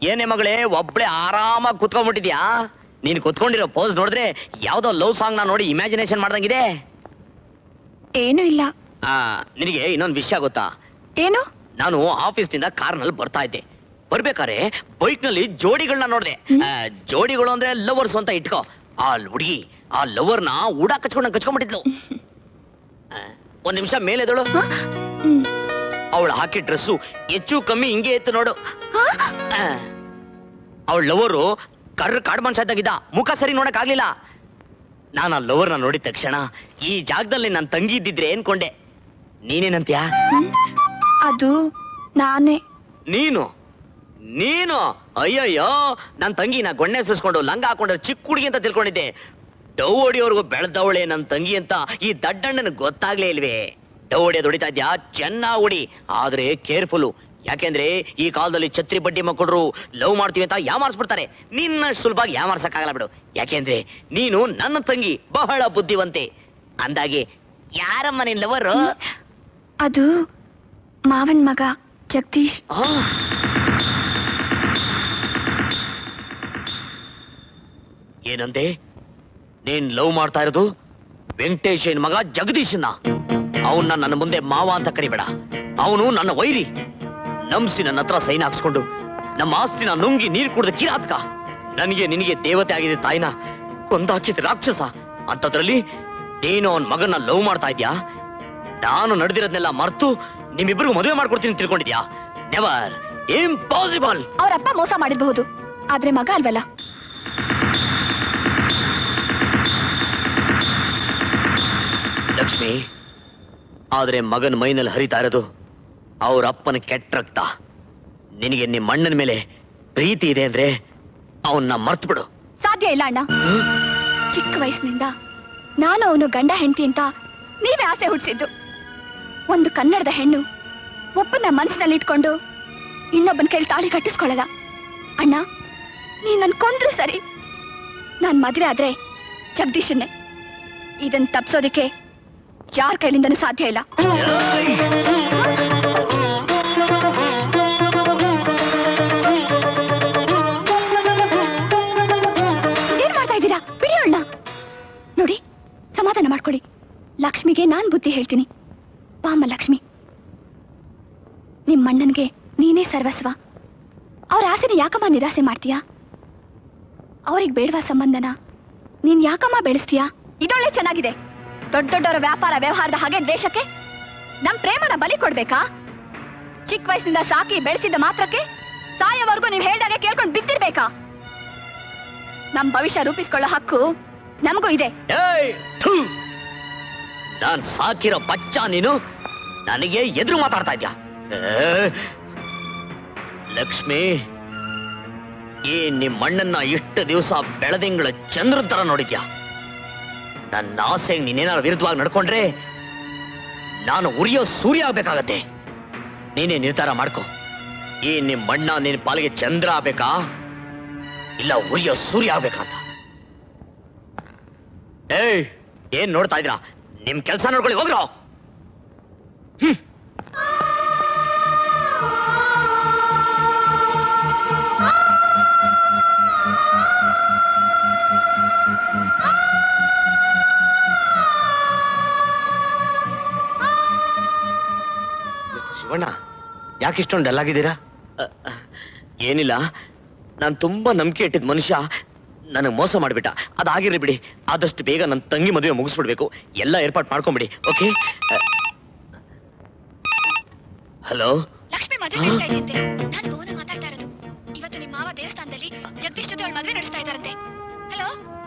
ಏನೇ ಮಗಳೇ ಒಬ್ಳೆ ಆರಾಮಾಗಿ ಕುತ್ಕೊಂಡ್ಬಿಟ್ಟಿದ್ಯಾ ನೀನ್ ಕುತ್ಕೊಂಡಿರೋ ಪೋಸ್ ನೋಡಿದ್ರೆ ಯಾವ್ದೋ ಲವ್ ಸಾಂಗ್ ನ ನೋಡಿ ಇಮ್ಯಾಜಿನೇಷನ್ ಮಾಡ್ದಂಗಿದೆ ಏನೂ ಇಲ್ಲ ಆ ನಿನಗೆ ಇನ್ನೊಂದು ವಿಷಯ ಗೊತ್ತಾ ಏನು ನಾನು ಆಫೀಸ್ನಿಂದ ಕಾರ್ನಲ್ಲಿ ಬರ್ತಾ ಇದ್ದೆ ಬರ್ಬೇಕಾದ್ರೆ ಬೈಕ್ ನಲ್ಲಿ ಜೋಡಿಗಳನ್ನ ನೋಡಿದೆ ಜೋಡಿಗಳು ಅಂದ್ರೆ ಲವರ್ಸ್ ಅಂತ ಇಟ್ಕೋ ಆ ಹುಡುಗಿ ಆ ಲವರ್ನ ಉಡಾ ಕಚ್ಕೊಂಡ ಕಚ್ಕೊಂಡ್ಬಿಟ್ಟಿದ್ಲು ಆ, ಒಂದ್ ನಿಮಿಷ ಮೇಲೆದಳು ಹ್ಮ್. ಅವಳು ಹಾಕಿ ಡ್ರೆಸ್ಸು ಹೆಚ್ಚು ಕಮ್ಮಿ ಹಿಂಗೆ ಇತ್ತು ನೋಡು ಅವಳ ಲವರು ಕರ್ರ ಕಾಡು ಮನುಷ್ಯ ಇದ್ದಾಗಿದ್ದ ಮುಖ ಸರಿ ನೋಡಕ್ ಆಗ್ಲಿಲ್ಲ ನಾನು ಆ ಲವರ್ನ ನೋಡಿದ ತಕ್ಷಣ ಈ ಜಾಗದಲ್ಲಿ ನನ್ನ ತಂಗಿ ಇದ್ದಿದ್ರೆ ಅನ್ಕೊಂಡೆ ನೀನೇನಂತ್ಯಾ ಅದು ನಾನೇ ನೀನು ನೀನು ಅಯ್ಯಯ್ಯೋ ನನ್ನ ತಂಗಿ ನಾ ಗೊಣ್ಣೆ ಸುಸ್ಕೊಂಡು ಲಂಗ ಹಾಕೊಂಡು ಚಿಕ್ಕ ಹುಡುಗಿ ಅಂತ ತಿಳ್ಕೊಂಡಿದ್ದೆ ಡವ್ ಹೊಡಿಯೋರ್ಗು ಬೆಳೆದವಳೆ ನನ್ನ ತಂಗಿ ಅಂತ ಈ ದಡ್ಡಣ್ಣನ ಗೊತ್ತಾಗ್ಲೇ ಇಲ್ವೇ ಡವ್ ಹೊಡಿಯೋದು ಹೊಡಿತಾ ಇದ್ಯಾ ಚೆನ್ನಾಗ್ ಹೊಡಿ ಆದ್ರೆ ಕೇರ್ಫುಲ್ ಯಾಕೆಂದ್ರೆ ಈ ಕಾಲದಲ್ಲಿ ಛತ್ರಿ ಬಡ್ಡಿ ಮಕ್ಕಳು ಲವ್ ಮಾಡ್ತೀವಿ ಅಂತ ಯಾಮಾರಿಸ್ಬಿಡ್ತಾರೆ ನಿನ್ನ ಸುಲಭವಾಗಿ ಯಾಮಾರ್ಸಕ್ಕಾಗಲ್ಲ ಬಿಡು ಯಾಕೆಂದ್ರೆ ನೀನು ನನ್ನ ತಂಗಿ ಬಹಳ ಬುದ್ಧಿವಂತೆ ಅಂದಾಗೆ ಯಾರಮ್ಮ ನಿನ್ ಲವರು ಅದು ಮಾವನ್ ಮಗ ಜಗದೀಶ್ ಏನಂತೆ ನೀನ್ ಲವ್ ಮಾಡ್ತಾ ಇರೋದು ವೆಂಕಟೇಶನ್ ಮಗ ಜಗದೀಶನ ಅವನ್ನ ನನ್ನ ಮುಂದೆ ಮಾವ ಅಂತ ಕರಿಬೇಡ ಅವನು ನನ್ನ ವೈರಿ ನಂಬಿಸಿ ನನ್ನ ಹತ್ರ ಸೈನ್ ಹಾಕ್ಸ್ಕೊಂಡು ನಮ್ಮ ಆಸ್ತಿನ ನುಂಗಿ ನೀರು ಕುಡಿದ ಕಿರಾತ್ಕ ನನಗೆ ನಿನಗೆ ದೇವತೆ ಆಗಿದೆ ತಾಯಿನ ಕೊಂದಾಕಿದ ರಾಕ್ಷಸ ಅಂತದ್ರಲ್ಲಿ ನೀನು ಅವನ ಮಗನ ಲವ್ ಮಾಡ್ತಾ ಇದ್ಯಾ ನಾನು ನಡೆದಿರೋದ್ನೆಲ್ಲ ಮರ್ತು ನಿಮ್ಮಿಬ್ಬರಿಗೂ ಮದುವೆ ಮಾಡ್ಕೊಡ್ತೀನಿ ಅಂತ ತಿಳ್ಕೊಂಡಿದ್ಯಾ ನೆವರ್ ಇಂಪಾಸಿಬಲ್ ಅವರಪ್ಪ ಮೋಸ ಮಾಡಿರ್ಬಹುದು ಆದ್ರೆ ಮಗ ಅಲ್ವಲ್ಲ ಲಕ್ಷ್ಮಿ ಆದ್ರೆ ಮಗನ ಮೈನಲ್ಲಿ ಹರಿತಾ ಇರೋದು ಅವ್ರ ಅಪ್ಪನ ಕೆಟ್ಟ ರಕ್ತ ನಿನಗೆ ನಿಮ್ಮ ಅಣ್ಣನ ಮೇಲೆ ಪ್ರೀತಿ ಇದೆ ಅಂದ್ರೆ ಅವನ್ನ ಮರ್ತು ಬಿಡು ಸಾಧ್ಯ ಇಲ್ಲ ಅಣ್ಣ ಚಿಕ್ಕ ವಯಸ್ಸಿನಿಂದ ನಾನು ಅವನು ಗಂಡ ಹೆಂಡತಿ ಅಂತ ನೀವೇ ಆಸೆ ಹುಟ್ಟಿಸಿದ್ದು ಒಂದು ಕನ್ನಡದ ಹೆಣ್ಣು ಒಬ್ಬನ ಮನಸ್ಸಿನಲ್ಲಿ ಇಟ್ಕೊಂಡು ಇನ್ನೊಬ್ಬನ ಕೈಲಿ ತಾಳಿ ಕಟ್ಟಿಸ್ಕೊಳ್ಳಲ್ಲ ಅಣ್ಣ ನೀನ್ ನನ್ ಕೊಂದ್ರು ಸರಿ ನಾನ್ ಮದ್ವೆ ಆದ್ರೆ ಜಗದೀಶನ್ನೇ ಇದನ್ ತಪ್ಸೋದಿಕ್ಕೆ ಯಾರ ಕೈಲಿಂದನೂ ಸಾಧ್ಯ ಇಲ್ಲ ಏನ್ ಮಾಡ್ತಾ ಇದ್ದೀರಾ ಬಿಡಿ ಅಣ್ಣ ನೋಡಿ ಸಮಾಧಾನ ಮಾಡ್ಕೊಳ್ಳಿ ಲಕ್ಷ್ಮಿಗೆ ನಾನ್ ಬುದ್ಧಿ ಹೇಳ್ತೀನಿ ಬಾಮ್ಮ ಲಕ್ಷ್ಮಿ ನಿಮ್ ಅಣ್ಣನ್ಗೆ ನೀನೇ ಸರ್ವಸ್ವ ಅವ್ರ ಆಸೆನ ಯಾಕಮ್ಮ ನಿರಾಸೆ ಮಾಡ್ತೀಯಾ ಅವ್ರಿಗೆ ಬೇಡವಾ ಸಂಬಂಧನ ನೀನ್ ಯಾಕಮ್ಮ ಬೆಳೆಸ್ತೀಯಾ ಇದೊಳ್ಳೆ ಚೆನ್ನಾಗಿದೆ ದೊಡ್ಡ ದೊಡ್ಡವರ ವ್ಯಾಪಾರ ವ್ಯವಹಾರದ ಹಾಗೆ ದ್ವೇಷಕ್ಕೆ ನಮ್ ಪ್ರೇಮನ ಬಲಿ ಕೊಡ್ಬೇಕಾ ಚಿಕ್ಕ ವಯಸ್ಸಿನಿಂದ ಸಾಕಿ ಬೆಳೆಸಿದ ಮಾತ್ರಕ್ಕೆ ಸಾಯೋವರೆಗೂ ನೀವ್ ಹೇಳ್ದಾಗೆ ಕೇಳ್ಕೊಂಡು ಬಿದ್ದಿರ್ಬೇಕಾ ನಮ್ ಭವಿಷ್ಯ ರೂಪಿಸ್ಕೊಳ್ಳೋ ಹಕ್ಕು ನಮಗೂ ಇದೆ ಏಯ್, ಥು! ನಾನ್ ಸಾಕಿರೋ ಬಚ್ಚ ನೀನು ನನಗೆ ಎದುರು ಮಾತಾಡ್ತಾ ಇದ್ಯಾ ಏ, ಲಕ್ಷ್ಮಿ ಈ ನಿಮ್ಮ ಅಣ್ಣನ್ನ ಇಷ್ಟು ದಿವಸ ಬೆಳದಿಂಗಳ ಚಂದ್ರನ್ ತರ ನೋಡಿದ್ಯಾ ನನ್ನ ಆಸೆಗೆ ನೀನೇನಾದ್ರು ವಿರುದ್ಧವಾಗಿ ನಡ್ಕೊಂಡ್ರೆ ನಾನು ಉರಿಯೋ ಸೂರ್ಯ ಆಗ್ಬೇಕಾಗತ್ತೆ ನೀನೇ ನಿರ್ಧಾರ ಮಾಡ್ಕೊ ಈ ನಿಮ್ಮ ಅಣ್ಣ ನಿನ್ನ ಪಾಲಿಗೆ ಚಂದ್ರ ಆಗ್ಬೇಕಾ ಇಲ್ಲ ಉರಿಯೋ ಸೂರ್ಯ ಆಗ್ಬೇಕಂತ ಏಯ್ ಏನ್ ನೋಡ್ತಾ ಇದ್ರಾ ನಿಮ್ ಕೆಲ್ಸ ನೋಡ್ಕೊಳ್ಳಿ ಹೋಗ್ರೋ ಮಿಸ್ಟರ್ ಶಿವಣ್ಣ ಯಾಕೆ ಇಷ್ಟೊಂದು ಡಲ್ ಆಗಿದ್ದೀರಾ ಅ, ಅ, ಏನಿಲ್ಲ ನಾನು ತುಂಬಾ ನಂಬಿಕೆ ಇಟ್ಟಿದ್ದ ಮನುಷ್ಯ ನನಗೆ ಮೋಸ ಮಾಡಿಬಿಟ್ಟ ಅದಾಗಿರ್ಲಿ ಬಿಡಿ ಆದಷ್ಟು ಬೇಗ ನನ್ನ ತಂಗಿ ಮದುವೆ ಮುಗಿಸ್ಬಿಡ್ಬೇಕು ಎಲ್ಲ ಏರ್ಪಾಟ್ ಮಾಡ್ಕೊಂಬಿಡಿ ಓಕೆ ಹಲೋ ಲಕ್ಷ್ಮಿ ಮದುವೆ ನಡೀತಾ ಇದೆಯಂತೆ ನಾನು ಭುವನ ಮಾತಾಡ್ತಾ ಇರೋದು ಇವತ್ತು ನಿಮ್ಮ ಮಾವ ದೇವಸ್ಥಾನದಲ್ಲಿ ಜಗದೀಶ್ ಜೊತೆ ಅವಳ ಮದುವೆ ನಡೆಸ್ತಾ ಇದ್ದಾರಂತೆ ಹಲೋ